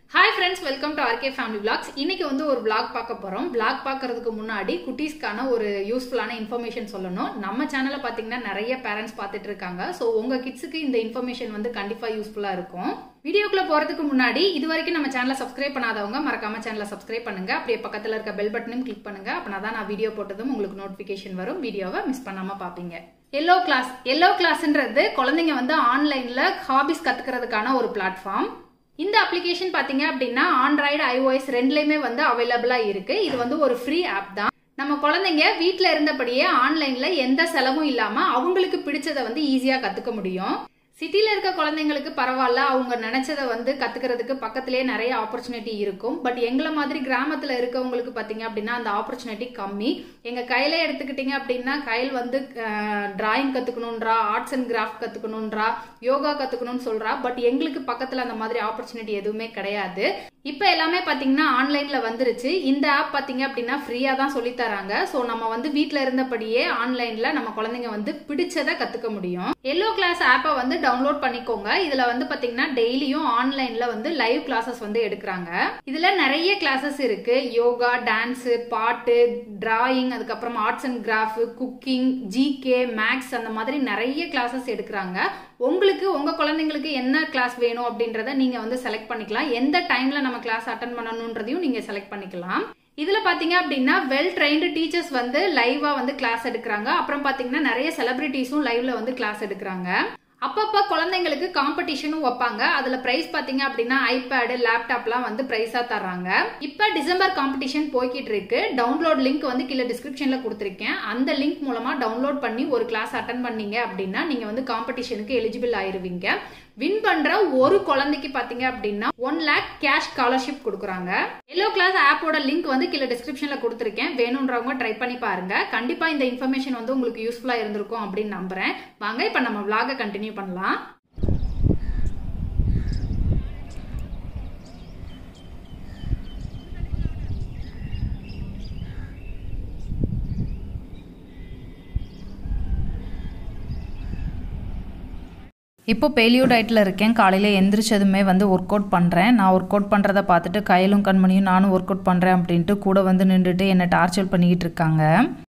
Hi friends welcome to RK family blogs இன்னைக்கு வந்து ஒரு vlog பார்க்க போறோம் vlog பார்க்கறதுக்கு முன்னாடி குட்டீஸ்க்கான ஒரு யூஸ்ஃபுல்லான இன்ஃபர்மேஷன் சொல்லணும் நம்ம சேனலை பார்த்தீங்கன்னா நிறைய பேரண்ட்ஸ் பார்த்துட்டு இருக்காங்க ஸோ உங்க கிட்ஸுக்கு இந்த இன்ஃபர்மேஷன் வந்து கண்டிப்பா யூஸ்ஃபுல்லா இருக்கும் வீடியோக்குள்ள போறதுக்கு முன்னாடி இது வரைக்கும் நம்ம சேனலை சப்ஸ்கிரைப் பண்ணாதவங்க மறக்காம சேனலை சப்ஸ்கிரைப் பண்ணுங்க அப்படியே பக்கத்துல இருக்க பெல் பட்டனும் கிளிக் பண்ணுங்க அப்படின்னா தான் நான் வீடியோ போட்டதும் உங்களுக்கு நோட்டிபிகேஷன் வரும் வீடியோவை மிஸ் பண்ணாம பாப்பீங்க எல்லோ கிளாஸ் எல்லோ கிளாஸ்ன்றது குழந்தைங்க வந்து ஆன்லைன்ல ஹாபிஸ் கத்துக்கிறதுக்கான ஒரு பிளாட்ஃபார்ம் இந்த அப்ளிகேஷன் பாத்தீங்க அப்படின்னா ஆண்ட்ராய்டு ஐஓஎஸ் ரெண்டுலயுமே வந்து அவைலபிளா இருக்கு இது வந்து ஒரு ஃப்ரீ ஆப் தான் நம்ம குழந்தைங்க வீட்ல இருந்தபடியே ஆன்லைன்ல எந்த செலவும் இல்லாம அவங்களுக்கு பிடிச்சதை வந்து ஈஸியா கத்துக்க முடியும் சிட்டில இருக்க குழந்தைங்களுக்கு பரவாயில்ல அவங்க நினைச்சதை வந்து கத்துக்கிறதுக்கு பக்கத்திலேயே நிறைய ஆப்பர்ச்சுனிட்டி இருக்கும் பட் எங்களை மாதிரி கிராமத்துல இருக்கவங்களுக்கு பாத்தீங்க அப்படின்னா அந்த ஆப்பர்ச்சுனிட்டி கம்மி எங்க கையில எடுத்துக்கிட்டீங்க அப்படின்னா கையில் வந்து டிராயிங் கத்துக்கணுன்றா ஆர்ட்ஸ் அண்ட் கிராஃப்ட் கத்துக்கணுன்றா யோகா கத்துக்கணும்னு சொல்றா பட் எங்களுக்கு பக்கத்துல அந்த மாதிரி ஆப்பர்ச்சுனிட்டி எதுவுமே கிடையாது இப்போ எல்லாமே பாத்தீங்கன்னா ஆன்லைன்ல வந்துருச்சு இந்த ஆப் பாத்தீங்க அப்படின்னா ஃப்ரீயா தான் சொல்லி தராங்க ஸோ நம்ம வந்து வீட்ல இருந்தபடியே ஆன்லைன்ல நம்ம குழந்தைங்க வந்து பிடிச்சதை கத்துக்க முடியும் எல்லோ கிளாஸ் ஆப்பை வந்து டவுன்லோட் பண்ணிக்கோங்க இதுல வந்து பாத்தீங்கன்னா டெய்லியும் ஆன்லைன்ல வந்து லைவ் கிளாஸஸ் வந்து எடுக்கிறாங்க இதுல நிறைய கிளாஸஸ் இருக்கு யோகா டான்ஸ் பாட்டு டிராயிங் அதுக்கப்புறம் arts and craft cooking GK maths அந்த மாதிரி நிறைய கிளாஸஸ் எடுக்கிறாங்க உங்களுக்கு உங்க குழந்தைங்களுக்கு என்ன கிளாஸ் வேணும் அப்படின்றத நீங்க வந்து செலக்ட் பண்ணிக்கலாம் எந்த டைம்ல நம்ம கிளாஸ் அட்டன் பண்ணணுன்றதையும் நீங்க செலக்ட் பண்ணிக்கலாம் இதுல பாத்தீங்க அப்படின்னா வெல் ட்ரைன்டு டீச்சர்ஸ் வந்து லைவா வந்து கிளாஸ் எடுக்கிறாங்க அப்புறம் பாத்தீங்கன்னா நிறைய செலிபிரிட்டிஸும் லைவ்ல வந்து கிளாஸ் எடுக்கிறாங்க அப்பப்ப குழந்தைங்களுக்கு காம்படிஷனும் வைப்பாங்க அதுல பிரைஸ் பாத்தீங்க அப்படின்னா ஐபேடு லேப்டாப்லாம் வந்து பிரைஸா தர்றாங்க இப்ப டிசம்பர் காம்படிஷன் போய்கிட்டு இருக்கு டவுன்லோட் லிங்க் வந்து கீழே டிஸ்கிரிப்ஷன்ல கொடுத்துருக்கேன் அந்த லிங்க் மூலமா டவுன்லோட் பண்ணி ஒரு கிளாஸ் அட்டன் பண்ணீங்க அப்படின்னா நீங்க வந்து காம்படிஷனுக்கு எலிஜிபிள் ஆயிருவீங்க வின் பண்ற ஒரு குழந்தைக்கு பாத்தீங்க அப்படின்னா ஒன் லேக் கேஷ் ஸ்காலர்ஷிப் கொடுக்குறாங்க எல்லோ கிளாஸ் ஆப்போட லிங்க் வந்து கீழே டிஸ்கிரிப்ஷன்ல கொடுத்துருக்கேன் வேணுன்றவங்க ட்ரை பண்ணி பாருங்க கண்டிப்பா இந்த இன்ஃபர்மேஷன் வந்து உங்களுக்கு யூஸ்ஃபுல்லா இருந்திருக்கும் அப்படின்னு நம்புறேன் வாங்க இப்ப நம்ம vlog கண்டினியூ பண்ணலாம் இப்போ பேலியோ டயட்டில் இருக்கேன் காலையில் எந்திரிச்சதுமே வந்து ஒர்க் அவுட் பண்ணுறேன் நான் ஒர்க் அவுட் பண்ணுறத பார்த்துட்டு கையிலும் கண்மணியும் நானும் ஒர்க் அவுட் பண்ணுறேன் அப்படின்ட்டு கூட வந்து நின்றுட்டு என்னை டார்ச்சர் பண்ணிக்கிட்டு இருக்காங்க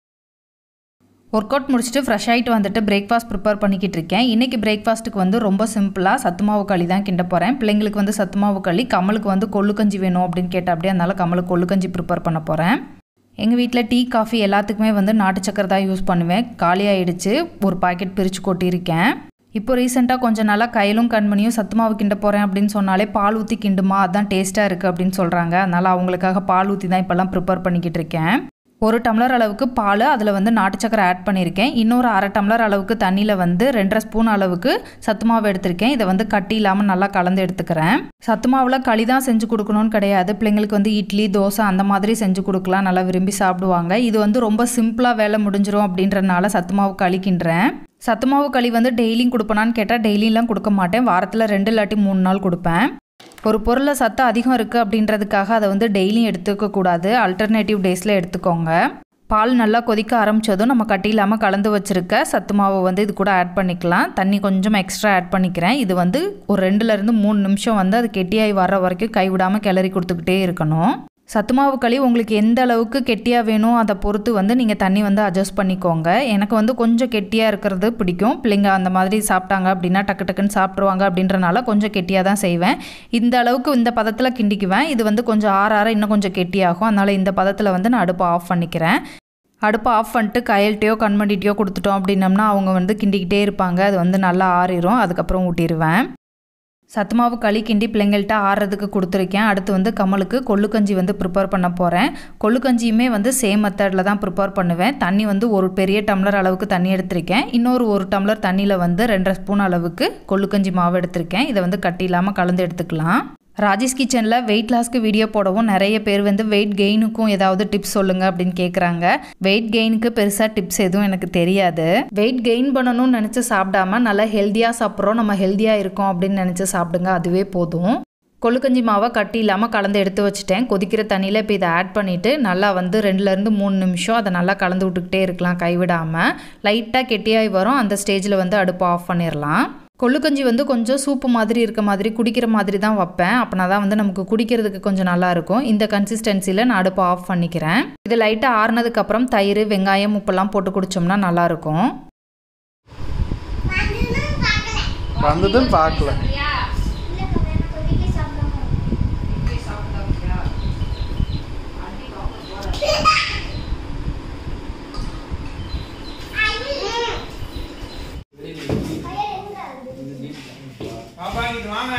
ஒர்க் அவுட் முடிச்சுட்டு ஃப்ரெஷ் ஆகிட்டு வந்துட்டு பிரேக்ஃபாஸ்ட் ப்ரிப்பேர் பண்ணிக்கிட்டு இருக்கேன் இன்றைக்கி பிரேக்ஃபாஸ்ட்டுக்கு வந்து ரொம்ப சிம்பிளாக சத்துமாவு களி தான் கிண்ட போகிறேன் பிள்ளைங்களுக்கு வந்து சத்துமாவு களி கமலுக்கு வந்து கொள்ளுக்கஞ்சி வேணும் அப்படின்னு கேட்ட அப்படியே அதனால கமலுக்கு கொள்ளுக்கஞ்சி ப்ரிப்பேர் பண்ண போகிறேன் எங்கள் வீட்டில் டீ காஃபி எல்லாத்துக்குமே வந்து நாட்டு சக்கரை தான் யூஸ் பண்ணுவேன் காலியாகிடுச்சு ஒரு பாக்கெட் பிரித்து கொட்டியிருக்கேன் இப்போ ரீசெண்டாக கொஞ்ச நாளாக கையிலும் கண்மணியும் சத்துமாவு கிண்ட போகிறேன் அப்படின்னு சொன்னாலே பால் ஊற்றி கிண்டுமா அதான் டேஸ்ட்டாக இருக்குது அப்படின்னு சொல்கிறாங்க அதனால் அவங்களுக்காக பால் ஊற்றி தான் இப்போல்லாம் ப்ரிப்பேர் பண்ணிக்கிட்டு இருக்கேன் ஒரு டம்ளர் அளவுக்கு பால் அதில் வந்து நாட்டு சக்கரை ஆட் பண்ணியிருக்கேன் இன்னொரு அரை டம்ளர் அளவுக்கு தண்ணியில் வந்து ரெண்டரை ஸ்பூன் அளவுக்கு சத்து மாவு எடுத்திருக்கேன் இதை வந்து கட்டி இல்லாமல் நல்லா கலந்து எடுத்துக்கிறேன் சத்து மாவில் களி தான் செஞ்சு கொடுக்கணும்னு கிடையாது பிள்ளைங்களுக்கு வந்து இட்லி தோசை அந்த மாதிரி செஞ்சு கொடுக்கலாம் நல்லா விரும்பி சாப்பிடுவாங்க இது வந்து ரொம்ப சிம்பிளாக வேலை முடிஞ்சிரும் அப்படின்றனால சத்து மாவு களிக்கின்றேன் சத்து மாவு களி வந்து டெய்லியும் கொடுப்பேனான்னு கேட்டால் டெய்லியெலாம் கொடுக்க மாட்டேன் வாரத்தில் ரெண்டு இல்லாட்டி மூணு நாள் கொடுப்பேன் ஒரு பொருளில் சத்து அதிகம் இருக்குது அப்படின்றதுக்காக அதை வந்து டெய்லியும் எடுத்துக்க கூடாது அல்டர்னேட்டிவ் டேஸில் எடுத்துக்கோங்க பால் நல்லா கொதிக்க ஆரம்பித்ததும் நம்ம கட்டி இல்லாமல் கலந்து வச்சுருக்க சத்து மாவை வந்து இது கூட ஆட் பண்ணிக்கலாம் தண்ணி கொஞ்சம் எக்ஸ்ட்ரா ஆட் பண்ணிக்கிறேன் இது வந்து ஒரு ரெண்டுலேருந்து மூணு நிமிஷம் வந்து அது கெட்டியாகி வர்ற வரைக்கும் கைவிடாமல் கிளறி கொடுத்துக்கிட்டே இருக்கணும் சத்து மாவு களி உங்களுக்கு எந்த அளவுக்கு கெட்டியாக வேணும் அதை பொறுத்து வந்து நீங்கள் தண்ணி வந்து அட்ஜஸ்ட் பண்ணிக்கோங்க எனக்கு வந்து கொஞ்சம் கெட்டியாக இருக்கிறது பிடிக்கும் பிள்ளைங்க அந்த மாதிரி சாப்பிட்டாங்க அப்படின்னா டக்கு டக்குன்னு சாப்பிட்ருவாங்க அப்படின்றனால கொஞ்சம் கெட்டியாக தான் செய்வேன் இந்த அளவுக்கு இந்த பதத்தில் கிண்டிக்குவேன் இது வந்து கொஞ்சம் ஆற ஆற இன்னும் கொஞ்சம் கெட்டியாகும் அதனால் இந்த பதத்தில் வந்து நான் அடுப்பை ஆஃப் பண்ணிக்கிறேன் அடுப்பை ஆஃப் பண்ணிட்டு கையல்ட்டையோ கண்மண்டிட்டையோ கொடுத்துட்டோம் அப்படின்னம்னா அவங்க வந்து கிண்டிக்கிட்டே இருப்பாங்க அது வந்து நல்லா ஆறிடும் அதுக்கப்புறம் ஊட்டிடுவேன் சத்துமாவு களி கிண்டி பிள்ளைங்கள்ட்ட ஆறுறதுக்கு கொடுத்துருக்கேன் அடுத்து வந்து கமலுக்கு கொள்ளுக்கஞ்சி வந்து ப்ரிப்பேர் பண்ண போகிறேன் கொள்ளுக்கஞ்சியுமே வந்து சேம் மெத்தடில் தான் ப்ரிப்பேர் பண்ணுவேன் தண்ணி வந்து ஒரு பெரிய டம்ளர் அளவுக்கு தண்ணி எடுத்திருக்கேன் இன்னொரு ஒரு டம்ளர் தண்ணியில் வந்து ரெண்டரை ஸ்பூன் அளவுக்கு கொள்ளுக்கஞ்சி மாவு எடுத்திருக்கேன் இதை வந்து கட்டி இல்லாமல் கலந்து எடுத்துக்கலாம் ராஜேஷ் கிச்சனில் வெயிட் லாஸ்க்கு வீடியோ போடவும் நிறைய பேர் வந்து வெயிட் கெயினுக்கும் ஏதாவது டிப்ஸ் சொல்லுங்கள் அப்படின்னு கேட்குறாங்க வெயிட் கெயினுக்கு பெருசாக டிப்ஸ் எதுவும் எனக்கு தெரியாது வெயிட் கெயின் பண்ணணும்னு நினச்சி சாப்பிடாம நல்லா ஹெல்த்தியாக சாப்பிட்றோம் நம்ம ஹெல்த்தியாக இருக்கோம் அப்படின்னு நினச்சி சாப்பிடுங்க அதுவே போதும் கொள்ளுக்கஞ்சி மாவை கட்டி இல்லாமல் கலந்து எடுத்து வச்சுட்டேன் கொதிக்கிற தண்ணியில் இப்போ இதை ஆட் பண்ணிவிட்டு நல்லா வந்து ரெண்டுலேருந்து மூணு நிமிஷம் அதை நல்லா கலந்து விட்டுக்கிட்டே இருக்கலாம் கைவிடாமல் லைட்டாக கெட்டியாகி வரும் அந்த ஸ்டேஜில் வந்து அடுப்பு ஆஃப் பண்ணிடலாம் கொள்ளுக்கஞ்சி வந்து கொஞ்சம் சூப்பு மாதிரி இருக்க மாதிரி குடிக்கிற மாதிரி தான் வைப்பேன் அப்படின்னா தான் வந்து நமக்கு குடிக்கிறதுக்கு கொஞ்சம் நல்லா இருக்கும் இந்த கன்சிஸ்டன்சியில் நான் அடுப்பை ஆஃப் பண்ணிக்கிறேன் இது லைட்டாக ஆறுனதுக்கப்புறம் தயிர் வெங்காயம் உப்பெல்லாம் போட்டு குடித்தோம்னா நல்லாயிருக்கும் வந்ததுன்னு பார்க்கல பாப்பா இங்கிட்டு வாங்க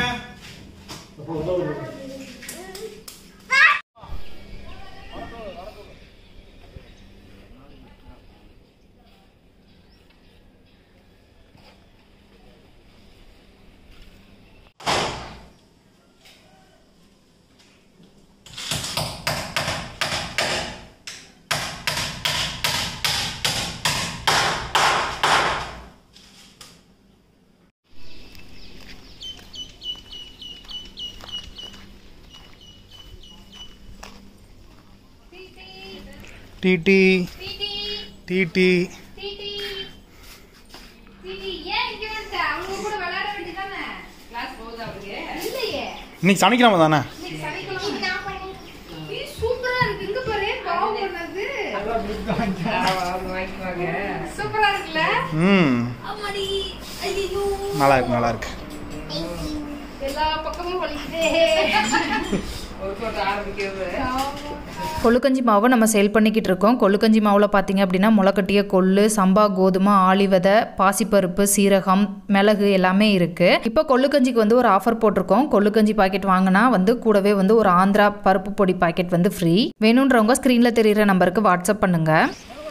டிடி டிடி இன்னைக்கு சனிக்கிழமை தானே சூப்பரா இருக்கு இங்க பாரு பாவம் பண்ணது சூப்பரா இருக்குல்ல ம் அம்மாடி ஐயோ நல்லா இருக்கு நல்லா இருக்கு எல்லா பக்கமும் வலிக்குதே கொள்ளுக்கஞ்சி மாவை நம்ம சேல் பண்ணிக்கிட்டு இருக்கோம் கொள்ளுக்கஞ்சி மாவில் பார்த்தீங்க அப்படின்னா முளைக்கட்டிய கொள்ளு சம்பா கோதுமை ஆலிவதை பாசிப்பருப்பு சீரகம் மிளகு எல்லாமே இருக்குது இப்போ கொள்ளுக்கஞ்சிக்கு வந்து ஒரு ஆஃபர் போட்டிருக்கோம் கொள்ளுக்கஞ்சி பாக்கெட் வாங்கினா வந்து கூடவே வந்து ஒரு ஆந்திரா பருப்பு பொடி பாக்கெட் வந்து ஃப்ரீ வேணுன்றவங்க ஸ்க்ரீனில் தெரியிற நம்பருக்கு வாட்ஸ்அப் பண்ணுங்கள்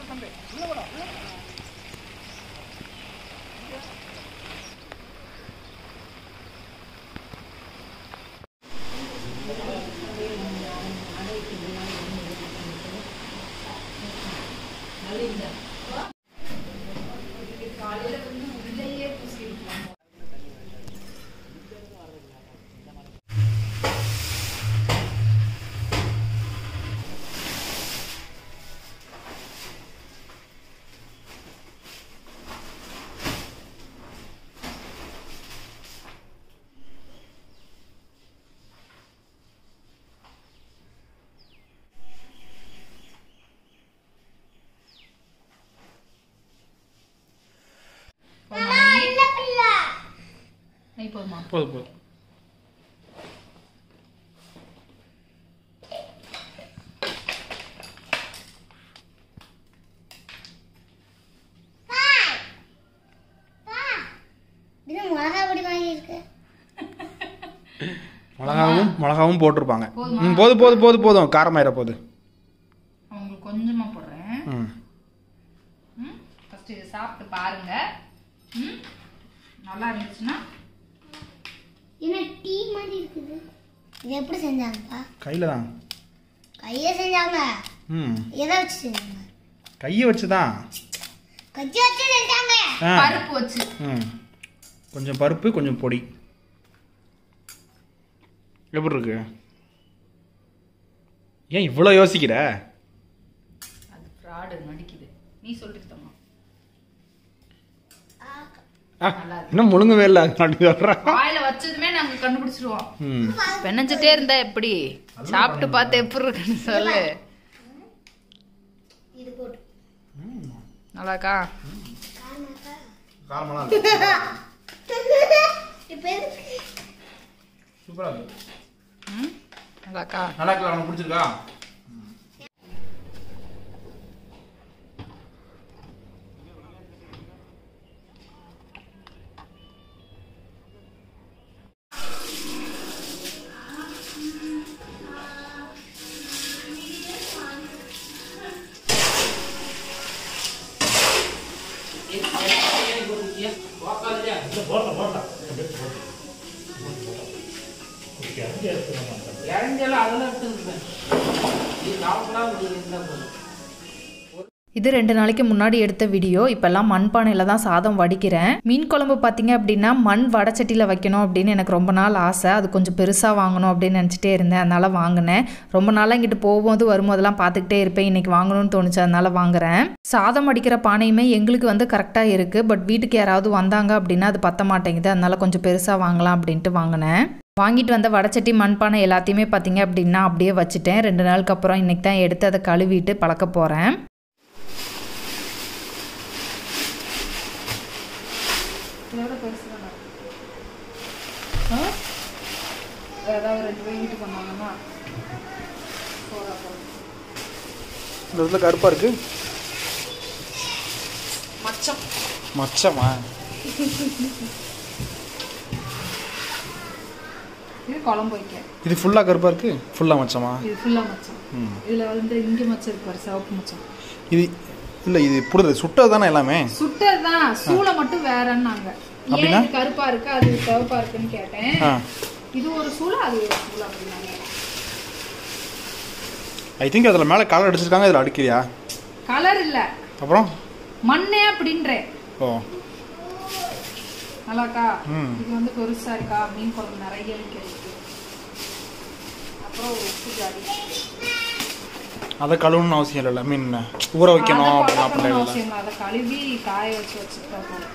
போதுமா போதும் போதும் இது மிளகா பொடி வாங்கியிருக்கு மிளகாவும் மிளகாவும் போட்டிருப்பாங்க ம் போதும் போதும் போதும் போதும் காரமாயிர போகுது அவங்களுக்கு கொஞ்சமா போடுறேன் ம் ம் ஃபர்ஸ்ட் இதை சாப்பிட்டு பாருங்க ம் நல்லா இருந்துச்சுன்னா என்ன டீ மாதிரி இருக்குது இது எப்படி செஞ்சாங்கப்பா கையில் தான் கையில செஞ்சாங்க ம் எதை வச்சு செஞ்சாங்க கையை வச்சு தான் கச்சி வச்சு செஞ்சாங்க ஆ பருப்பு வச்சு ம் கொஞ்சம் பருப்பு கொஞ்சம் பொடி எப்படி இருக்கு ஏன் இவ்வளோ யோசிக்கிற அது ஃப்ராடு நடிக்குது நீ சொல்லிருத்தம்மா ஆ, இன்னும் முழுங்கவே இல்லை அப்படி சொல்கிறேன் வாயில வச்சதுமே நாங்க கண்டுபிடிச்சிருவோம் ம் பெனஞ்சிட்டே இருந்தா எப்படி சாப்பிட்டு பார்த்து எப்படி இருக்குன்னு சொல்லு இது போட்டு நல்லாக்கா காரமெல்லாம் இருக்கு இப்போ எதுக்கு? சூப்பராக இருக்கு ம் நல்லாக்கா நல்லா இருக்கு உனக்கு பிடிச்சிருக்கா இது ரெண்டு நாளைக்கு முன்னாடி எடுத்த வீடியோ இப்போல்லாம் மண்பானையில் தான் சாதம் வடிக்கிறேன் மீன் குழம்பு பார்த்தீங்க அப்படின்னா மண் வடச்சட்டியில் வைக்கணும் அப்படின்னு எனக்கு ரொம்ப நாள் ஆசை அது கொஞ்சம் பெருசாக வாங்கணும் அப்படின்னு நினச்சிட்டே இருந்தேன் அதனால் வாங்கினேன் ரொம்ப நாளாக இங்கிட்டு போகும்போது வரும்போதெல்லாம் பார்த்துக்கிட்டே இருப்பேன் இன்னைக்கு வாங்கணும்னு தோணுச்சு அதனால் வாங்குறேன் சாதம் அடிக்கிற பானையுமே எங்களுக்கு வந்து கரெக்டாக இருக்குது பட் வீட்டுக்கு யாராவது வந்தாங்க அப்படின்னா அது பத்த மாட்டேங்குது அதனால கொஞ்சம் பெருசாக வாங்கலாம் அப்படின்ட்டு வாங்கினேன் வாங்கிட்டு வந்த வடச்சட்டி மண்பானை எல்லாத்தையுமே பார்த்தீங்க அப்படின்னா அப்படியே வச்சுட்டேன் ரெண்டு நாளுக்கு அப்புறம் இன்னைக்கு தான் எடுத்து அதை கழுவிட்டு பழக்க போகிறேன் இதோட பெருசு தானே ஏதாவது ரெண்டு பேர் வீட்டுக்கு வந்தாங்கன்னா சோறா போதும் இந்த இடத்துல கருப்பாக இருக்கு மச்சம் மச்சமா இது குழம்பு வைக்க இது ஃபுல்லாக கருப்பாக இருக்கு ஃபுல்லாக மச்சமா இது ஃபுல்லாக மச்சம் ம். இதில் வந்து இங்கே மச்சம் இருப்பாரு சிவப்பு மச்சம் இது இல்லை இது புடுது சுட்டது தானே எல்லாமே சுட்டது தான் சூளை மட்டும் வேறன்னாங்க ஏன் அப்படின்னா? இது கருப்பா இருக்கு அது சிவப்பா இருக்குன்னு கேட்டேன் ஆ இது ஒரு சூளை அது ஒரு சூளை அப்படின்னாங்க ஐ திங்க் அதில் மேலே கலர் அடிச்சிருக்காங்க இதில் அடிக்கிறியா கலர் இல்ல அப்புறம் மண்ணே அப்படின்றேன் ஓ நல்லாக்கா ம். இது வந்து பெருசா இருக்கா மீன் குழம்பு நிறைய இருக்கு அப்புறம் ஒரு உப்பு ஜாடி அதை கழுவணும்னு அவசியம் இல்லைல்ல மீன் ஊற வைக்கணும் அதை அப்படிலாம் பழக்கணும்னு அப்படிலாம் இல்லை அவசியம் இல்லை. அதை கழுவி காய வச்சு வச்சுட்டா போதும்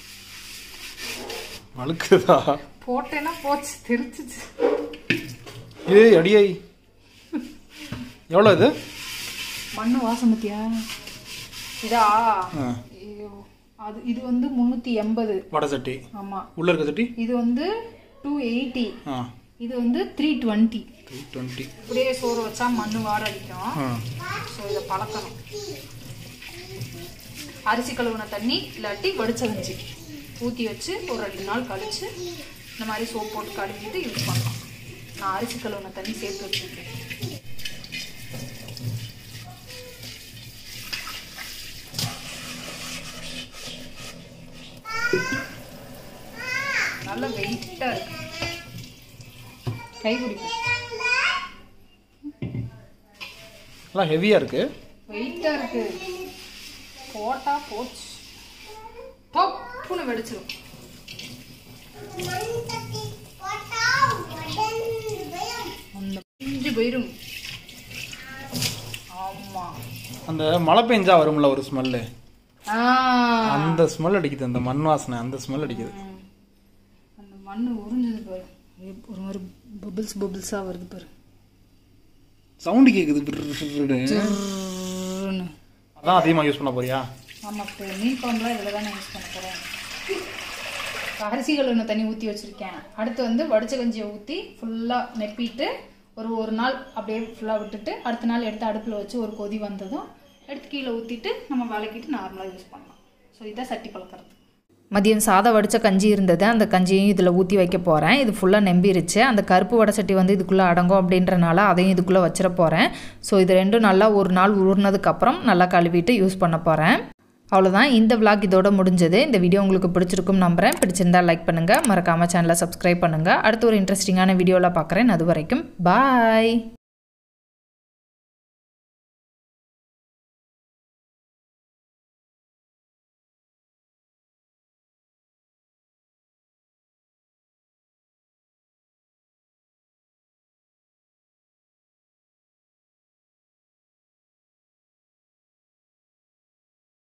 அழுக்குதா போட்டேன்னா போச்சு தெரிச்சிச்சு ஏய் அடியை எவ்வளோ இது மண்ணு வாசமத்தியா இதா ஆ, ஐயோ அது இது வந்து முந்நூற்றி எண்பது வடை சட்டி ஆமாம் உள்ளே இருக்க சட்டி இது வந்து டூ எயிட்டி ஆ இது வந்து த்ரீ டுவெண்ட்டி த்ரீ டுவெண்ட்டி இப்படியே சோறு வச்சா மண்ணு வாட அடிக்கும் ஆ ஸோ இதை பழக்கணும் அரிசி கழுவுன தண்ணி இல்லாட்டி வடிச்சகஞ்சி ஊற்றி வச்சு ஒரு ரெண்டு நாள் கழிச்சு இந்த மாதிரி சோப் போட்டு கழுவிட்டு யூஸ் பண்ணலாம் நான் அரிசி கழுவுன தண்ணி சேர்த்து வச்சுருக்கேன் நல்ல வெயிட்டாக இருக்கு கை பிடிக்கும் நல்லா ஹெவியாக இருக்கு வெயிட்டா இருக்கு போட்டா போச்சு தொப்புன்னு வெடிச்சிடும் அந்த பிஞ்சு போயிரும் ஆமா அந்த மழை பெஞ்சா வரும்ல ஒரு ஸ்மெல்லு ஆ, அந்த ஸ்மெல் அடிக்குது அந்த மண் வாசனை அந்த ஸ்மெல் அடிக்குது அந்த மண்ணு உறிஞ்சது பாரு அப்படியே ஒரு மாதிரி பபிள்ஸ் பபிள்ஸா வருது பாரு சவுண்டு கேக்குது பிர்ருன்னு. உருன்னு. அதான் அதிகமாக யூஸ் பண்ண போறியா ஆமா இப்போ மீன் குழம்புலாம் இதில் தான் நான் யூஸ் பண்ண போகிறேன் அரிசி கழுவுன தண்ணி ஊற்றி வச்சுருக்கேன் அடுத்து வந்து வடிச்ச கஞ்சியை ஊற்றி ஃபுல்லாக நெப்பிட்டு ஒரு ஒரு நாள் அப்படியே ஃபுல்லாக விட்டுட்டு அடுத்த நாள் எடுத்து அடுப்பில் வச்சு ஒரு கொதி வந்ததும் எடுத்து கீழே ஊற்றிட்டு நம்ம விளக்கிட்டு நார்மலாக யூஸ் பண்ணலாம் ஸோ இதான் சட்டி பழக்கிறது மதியம் சாதம் வடித்த கஞ்சி இருந்தது அந்த கஞ்சியையும் இதில் ஊற்றி வைக்க போகிறேன் இது ஃபுல்லாக நம்பிருச்சு அந்த கருப்பு வடை சட்டி வந்து இதுக்குள்ளே அடங்கும் அப்படின்றனால அதையும் இதுக்குள்ளே வச்சிட போகிறேன் ஸோ இது ரெண்டும் நல்லா ஒரு நாள் ஊறினதுக்கப்புறம் நல்லா கழுவிட்டு யூஸ் பண்ண போகிறேன் அவ்வளோதான் இந்த vlog இதோட முடிஞ்சது இந்த வீடியோ உங்களுக்கு பிடிச்சிருக்கும் நம்புறேன் பிடிச்சிருந்தா லைக் பண்ணுங்கள் மறக்காமல் சேனலை சப்ஸ்கிரைப் பண்ணுங்கள் அடுத்து ஒரு இன்ட்ரெஸ்டிங்கான வீடியோவில் பார்க்குறேன் அது வரைக்கும் பாய்